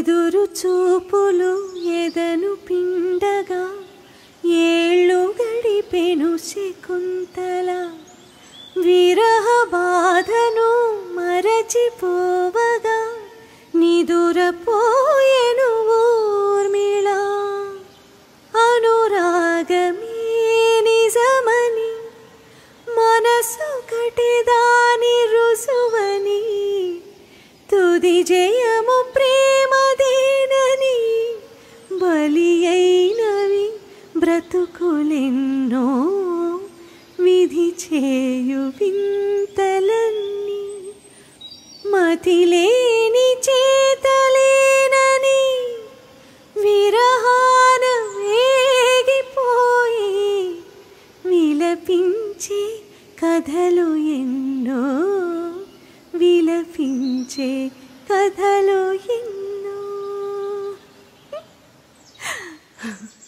ఎదురు చూపులు ఎదను పిండగా ఏళ్ళు గడిపెను శకుంతల విరహ బాధను మరచిపోవగా నిదురపోయెను ఊర్మిళ అనురాగమే నిజమని మనసొకటి దాని రుసువని తుది జయము ప్రేమదేనని బలి అయినవి బ్రతుకులెన్నో విధి చేయు వింతలన్నీ మతిలేని చేతలేనని విరహాన వేగిపోయి విలపించే కథలు ఎన్నో విలపించే కథలు ఎన్నో